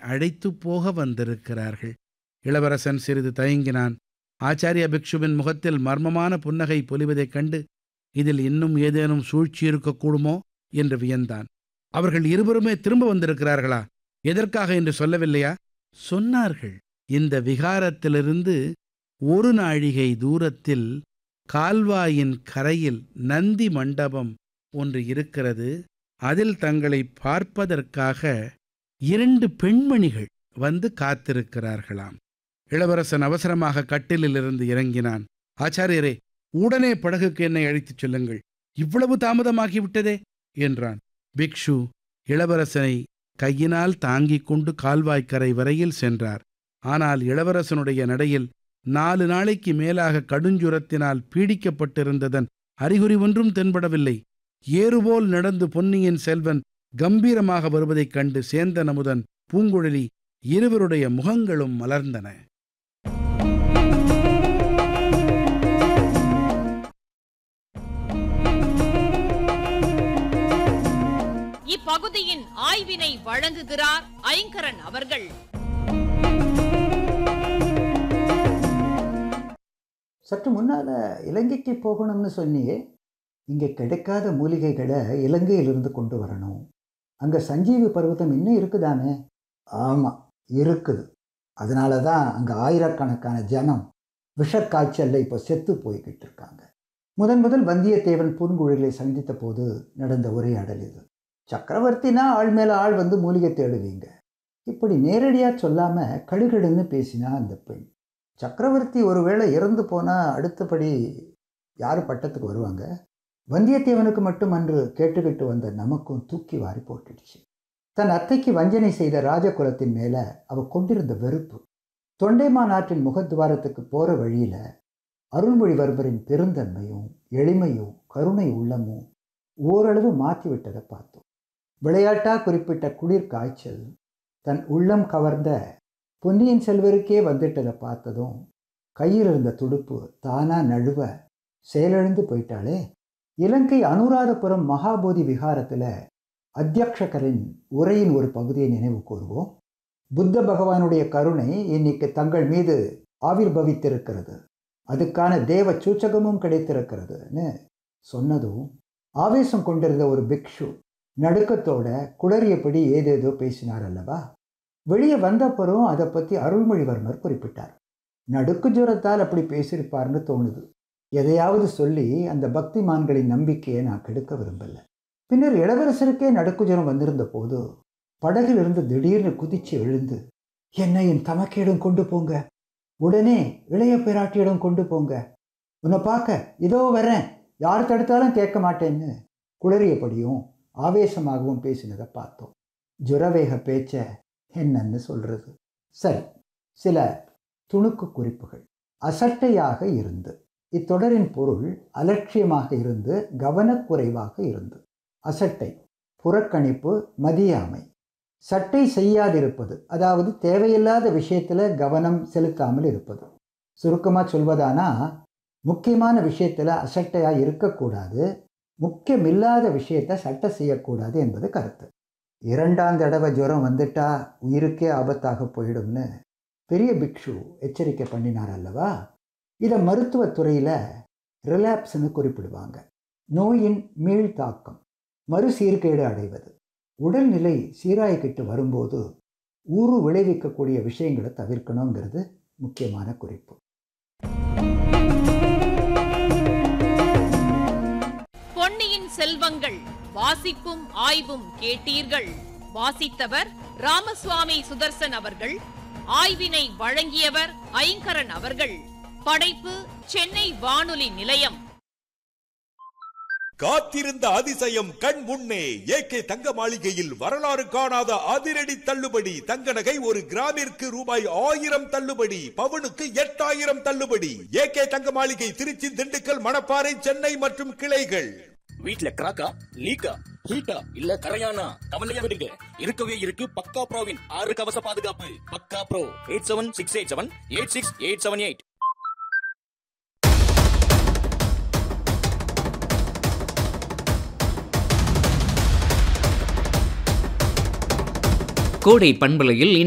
அழைத்துப் போக வந்திருக்கிறார்கள் இளவரசன் சிறிது தயங்கினான் ஆச்சாரிய பிக்ஷுவின் முகத்தில் மர்மமான புன்னகை பொலிவதைக் கண்டு இதில் இன்னும் ஏதேனும் சூழ்ச்சி இருக்கக்கூடுமோ என்று வியந்தான் அவர்கள் இருவருமே திரும்ப வந்திருக்கிறார்களா எதற்காக என்று சொல்லவில்லையா சொன்னார்கள் இந்த விகாரத்திலிருந்து ஒரு நாழிகை தூரத்தில் கால்வாயின் கரையில் நந்தி மண்டபம் ஒன்று இருக்கிறது அதில் தங்களை பார்ப்பதற்காக இரண்டு பெண்மணிகள் வந்து காத்திருக்கிறார்களாம் இளவரசன் அவசரமாக கட்டிலிலிருந்து இறங்கினான் ஆச்சாரியரே உடனே படகுக்கு என்னை அழைத்துச் செல்லுங்கள் இவ்வளவு தாமதமாகிவிட்டதே என்றான் பிக்ஷு இளவரசனை கையினால் தாங்கிக் கொண்டு கால்வாய்க்கரை வரையில் சென்றார் ஆனால் இளவரசனுடைய நடையில் நாலு நாளைக்கு மேலாக கடுஞ்சுரத்தினால் பீடிக்கப்பட்டிருந்ததன் அறிகுறி ஒன்றும் தென்படவில்லை ஏறுபோல் நடந்து பொன்னியின் செல்வன் கம்பீரமாக வருவதைக் கண்டு சேந்தன் அமுதன் பூங்குழலி இருவருடைய முகங்களும் மலர்ந்தன இப்பகுதியின் ஆய்வினை வழங்குகிறார் ஐங்கரன் அவர்கள் சற்று முன்னால் இலங்கைக்கு போகணும்னு சொன்னியே இங்கே கிடைக்காத மூலிகைகளை இலங்கையிலிருந்து கொண்டு வரணும் அங்கே சஞ்சீவி பர்வதம் இன்னும் இருக்குதானே ஆமாம் இருக்குது அதனால தான் அங்கே ஆயிரக்கணக்கான ஜனம் விஷக்காய்ச்சலில் இப்போ செத்து போய்கிட்டு இருக்காங்க முதன் முதல் வந்தியத்தேவன் பூங்குழலியை சந்தித்த போது நடந்த உரையாடல் இது சக்கரவர்த்தினா ஆள் மேலே ஆள் வந்து மூலிகை தேடுவீங்க இப்படி நேரடியாக சொல்லாமல் கடுகடுன்னு பேசினா அந்த பெண் சக்கரவர்த்தி ஒருவேளை இறந்து போனால் அடுத்தபடி யார் பட்டத்துக்கு வருவாங்க வந்தியத்தேவனுக்கு மட்டும் அன்று கேட்டுக்கிட்டு வந்த நமக்கும் தூக்கி வாரி போட்டுடுச்சு தன் அத்தைக்கு வஞ்சனை செய்த ராஜகுலத்தின் மேலே அவ கொண்டிருந்த வெறுப்பு தொண்டைமான் ஆற்றின் முகத்துவாரத்துக்கு போகிற வழியில் அருள்மொழிவர்மரின் பெருந்தன்மையும் எளிமையும் கருணை உள்ளமும் ஓரளவு மாற்றி விட்டதை பார்த்தோம் விளையாட்டா குறிப்பிட்ட குளிர் காய்ச்சல் தன் உள்ளம் கவர்ந்த பொன்னியின் செல்வருக்கே வந்துட்டதை பார்த்ததும் கையில் இருந்த துடுப்பு தானா நழுவ செயலிழந்து போயிட்டாளே இலங்கை அனுராதபுரம் மகாபோதி விகாரத்தில் அத்தியக்ஷகரின் உரையின் ஒரு பகுதியை நினைவு கூறுவோம் புத்த பகவானுடைய கருணை இன்னைக்கு தங்கள் மீது ஆவிர்பவித்திருக்கிறது அதுக்கான தேவ சூச்சகமும் கிடைத்திருக்கிறதுன்னு சொன்னதும் ஆவேசம் கொண்டிருந்த ஒரு பிக்ஷு நடுக்கத்தோட குளறியபடி ஏதேதோ பேசினார் அல்லவா வெளியே வந்தப்பறம் அதை பற்றி அருள்மொழிவர்மர் குறிப்பிட்டார் நடுக்கு ஜுரத்தால் அப்படி பேசியிருப்பார்னு தோணுது எதையாவது சொல்லி அந்த பக்திமான்களின் நம்பிக்கையை நான் கெடுக்க விரும்பல பின்னர் இளவரசருக்கே நடுக்கு ஜுரம் வந்திருந்த போது படகிலிருந்து திடீர்னு குதிச்சு எழுந்து என்னை என் தமக்கையிடம் கொண்டு போங்க உடனே இளைய பிராட்டியிடம் கொண்டு போங்க உன்னை பார்க்க இதோ வரேன் யார் தடுத்தாலும் கேட்க மாட்டேன்னு குளறியபடியும் ஆவேசமாகவும் பேசினதை பார்த்தோம் ஜுரவேக பேச்ச என்னன்னு சொல்றது சரி சில துணுக்கு குறிப்புகள் அசட்டையாக இருந்து இத்தொடரின் பொருள் அலட்சியமாக இருந்து கவனக்குறைவாக இருந்து அசட்டை புறக்கணிப்பு மதியாமை சட்டை செய்யாதிருப்பது அதாவது தேவையில்லாத விஷயத்தில் கவனம் செலுத்தாமல் இருப்பது சுருக்கமாக சொல்வதானா முக்கியமான விஷயத்தில் அசட்டையாக இருக்கக்கூடாது முக்கியமில்லாத விஷயத்தை சட்டை செய்யக்கூடாது என்பது கருத்து இரண்டாம் தடவை ஜுரம் வந்துட்டா உயிருக்கே ஆபத்தாக போயிடும்னு பெரிய பிக்ஷு எச்சரிக்கை பண்ணினார் அல்லவா இதை மருத்துவத்துறையில் ரிலாப்ஸ்னு குறிப்பிடுவாங்க நோயின் மீள் தாக்கம் மறுசீர்கேடு அடைவது உடல்நிலை சீராய்கிட்டு வரும்போது ஊறு விளைவிக்கக்கூடிய விஷயங்களை தவிர்க்கணுங்கிறது முக்கியமான குறிப்பு பொன்னியின் செல்வங்கள் வாசிப்பும் ஆய்வும் கேட்டீர்கள் வாசித்தவர் ராமசுவாமி சுதர்சன் அவர்கள் ஆய்வினை வழங்கியவர் ஐங்கரன் அவர்கள் படைப்பு சென்னை வானொலி நிலையம் காத்திருந்த அதிசயம் கண் முன்னே ஏகே தங்க மாளிகையில் வரலாறு காணாத அதிரடி தள்ளுபடி தங்க நகை ஒரு கிராமிற்கு ரூபாய் ஆயிரம் தள்ளுபடி பவுனுக்கு எட்டாயிரம் தள்ளுபடி ஏகே தங்க மாளிகை திருச்சி திண்டுக்கல் மணப்பாறை சென்னை மற்றும் கிளைகள் வீட்ல கிராக்கா லீக்கா ஹீட்டா இல்ல கரையானா கவலையா விடுங்க இருக்கவே இருக்கு பக்கா ப்ரோவின் ஆறு கவச பாதுகாப்பு பக்கா bro eight seven six eight seven eight six eight seven eight Kodai பண்பலையில்